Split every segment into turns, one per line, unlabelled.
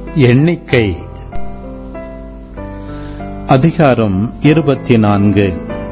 எண்ணிக்கை அதிகாரம் இருபத்தி நான்கு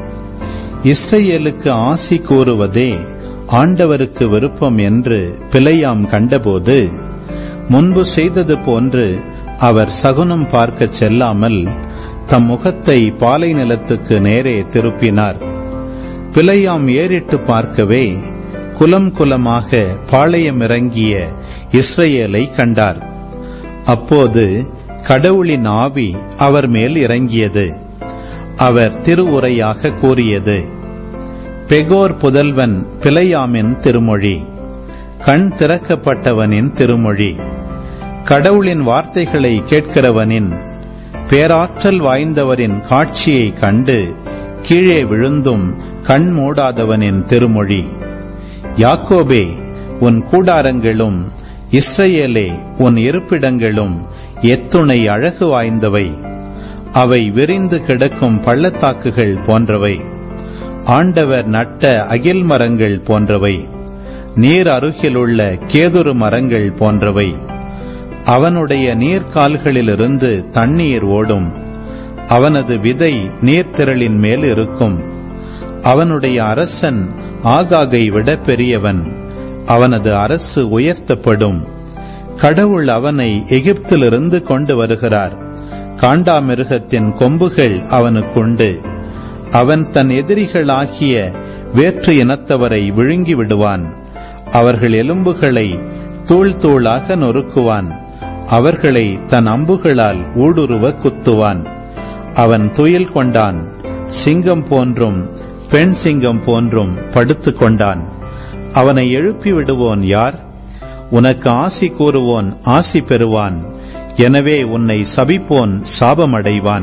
இஸ்ரேலுக்கு ஆசி கூறுவதே ஆண்டவருக்கு விருப்பம் என்று பிழையாம் கண்டபோது முன்பு செய்தது போன்று அவர் சகுனம் பார்க்கச் செல்லாமல் தம் முகத்தை பாலை நிலத்துக்கு நேரே திருப்பினார் பிழையாம் ஏறிட்டு பார்க்கவே குலம் குலமாக பாளையம் இறங்கிய இஸ்ரேலை கண்டார் அப்போது கடவுளின் ஆவி அவர் மேல் இறங்கியது அவர் திருவுரையாக கூறியது பெகோர் புதல்வன் பிழையாமின் திருமொழி கண் திறக்கப்பட்டவனின் திருமொழி கடவுளின் வார்த்தைகளை கேட்கிறவனின் பேராற்றல் வாய்ந்தவரின் காட்சியை கண்டு கீழே விழுந்தும் கண் மூடாதவனின் திருமொழி யாக்கோபே உன் கூடாரங்களும் இஸ்ரேலே உன் இருப்பிடங்களும் எத்துணை அழகு வாய்ந்தவை அவை விரிந்து கிடக்கும் பள்ளத்தாக்குகள் போன்றவை ஆண்டவர் நட்ட அகில் மரங்கள் போன்றவை நீர் அருகிலுள்ள கேதுரு மரங்கள் போன்றவை அவனுடைய நீர்க்கால்களிலிருந்து தண்ணீர் ஓடும் அவனது விதை நீர்த்திரளின் மேல் இருக்கும் அவனுடைய அரசன் ஆகாகை விட பெரியவன் அவனது அரசு உயர்த்தப்படும் கடவுள் அவனை எகிப்திலிருந்து கொண்டு வருகிறார் காண்டாமிருகத்தின் கொம்புகள் அவனுக்குண்டு அவன் தன் எதிரிகளாகிய வேற்று இனத்தவரை விழுங்கி விடுவான் அவர்கள் எலும்புகளை தூள் தூளாக நொறுக்குவான் அவர்களை தன் அம்புகளால் ஊடுருவ குத்துவான் அவன் துயில் கொண்டான் சிங்கம் போன்றும் பெண் சிங்கம் போன்றும் படுத்துக் கொண்டான் அவனை எழுப்பி விடுவோன் யார் உனக்கு ஆசி கூறுவோன் ஆசி பெறுவான் எனவே உன்னை சபிப்போன் சாபமடைவான்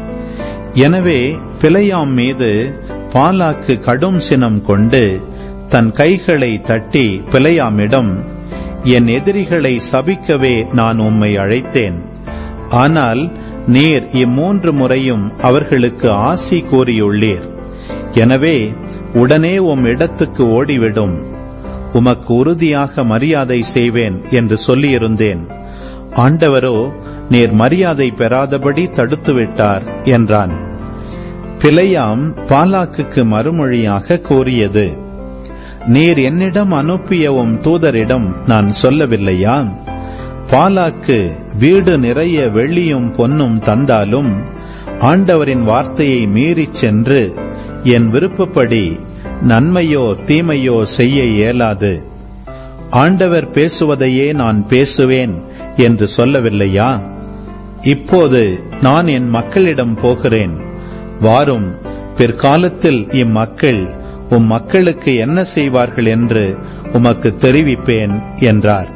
எனவே பிழையாம் மீது பாலாக்கு கடும் சினம் கொண்டு தன் கைகளை தட்டி பிழையாமிடம் என் எதிரிகளை சபிக்கவே நான் உம்மை அழைத்தேன் ஆனால் நீர் இம்மூன்று முறையும் அவர்களுக்கு ஆசி கூறியுள்ளீர் எனவே உடனே உம் இடத்துக்கு ஓடிவிடும் உமக்கு உறுதியாக மரியாதை செய்வேன் என்று சொல்லியிருந்தேன் ஆண்டவரோ நீர் மரியாதை பெறாதபடி தடுத்துவிட்டார் என்றான் பிழையாம் பாலாக்குக்கு மறுமொழியாக கூறியது நீர் என்னிடம் அனுப்பிய உம் தூதரிடம் நான் சொல்லவில்லையா பாலாக்கு வீடு நிறைய வெள்ளியும் பொன்னும் தந்தாலும் ஆண்டவரின் வார்த்தையை மீறிச் சென்று என் விருப்பப்படி நன்மையோ தீமையோ செய்ய இயலாது ஆண்டவர் பேசுவதையே நான் பேசுவேன் என்று சொல்லவில்லையா இப்போது நான் என் மக்களிடம் போகிறேன் வாரும் பிற்காலத்தில் இம்மக்கள் உம் மக்களுக்கு என்ன செய்வார்கள் என்று உமக்கு தெரிவிப்பேன் என்றார்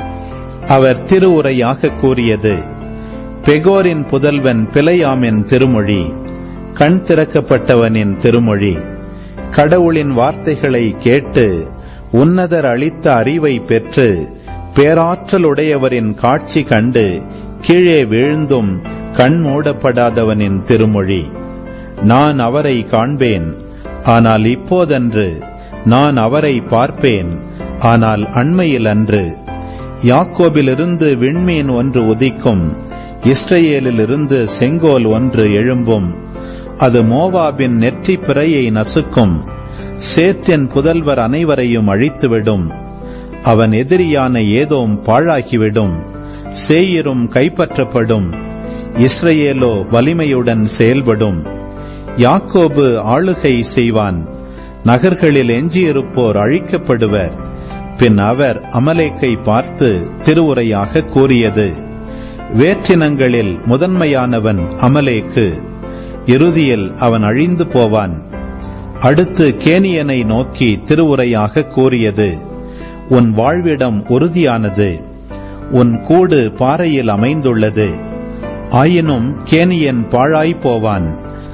அவர் திருவுரையாக கூறியது பெகோரின் புதல்வன் பிழையாமின் திருமொழி கண் திறக்கப்பட்டவனின் திருமொழி கடவுளின் வார்த்தைகளை கேட்டு உன்னதர் அளித்த அறிவை பெற்று பேராற்றலுடையவரின் காட்சி கண்டு கீழே வீழ்ந்தும் கண் மூடப்படாதவனின் திருமொழி நான் அவரை காண்பேன் ஆனால் இப்போதன்று நான் அவரை பார்ப்பேன் ஆனால் அண்மையில் அன்று யாக்கோபிலிருந்து விண்மீன் ஒன்று உதிக்கும் இஸ்ரேலிலிருந்து செங்கோல் ஒன்று எழும்பும் அது மோவாபின் நெற்றி பிறையை நசுக்கும் சேத்தின் புதல்வர் அனைவரையும் அழித்துவிடும் அவன் எதிரியான ஏதோம் பாழாகிவிடும் சேயிரும் கைப்பற்றப்படும் இஸ்ரேலோ வலிமையுடன் செயல்படும் யாக்கோபு ஆளுகை செய்வான் நகர்களில் எஞ்சியிருப்போர் அழிக்கப்படுவர் பின் அவர் அமலேக்கை பார்த்து திருவுரையாக கூறியது வேற்றினங்களில் முதன்மையானவன் அமலேக்கு இறுதியில் அவன் அழிந்து போவான் அடுத்து கேனியனை நோக்கி திருவுரையாக கூறியது உன் வாழ்விடம் உறுதியானது உன் கூடு பாறையில் அமைந்துள்ளது ஆயினும் கேனியன் பாழாய் போவான்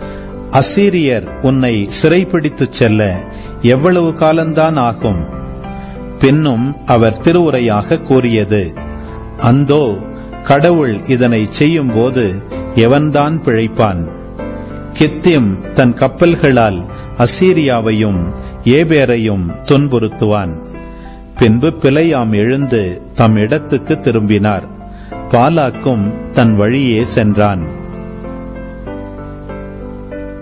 அசீரியர் உன்னை சிறைப்பிடித்துச் செல்ல எவ்வளவு காலம்தான் ஆகும் பின்னும் அவர் திருவுரையாக கூறியது அந்தோ கடவுள் இதனை செய்யும்போது எவன்தான் பிழைப்பான் கித்திம் தன் கப்பல்களால் அசீரியாவையும் ஏபேரையும் துன்புறுத்துவான் பின்பு பிழையாம் எழுந்து தம் இடத்துக்கு திரும்பினார் பாலாக்கும் தன் வழியே சென்றான்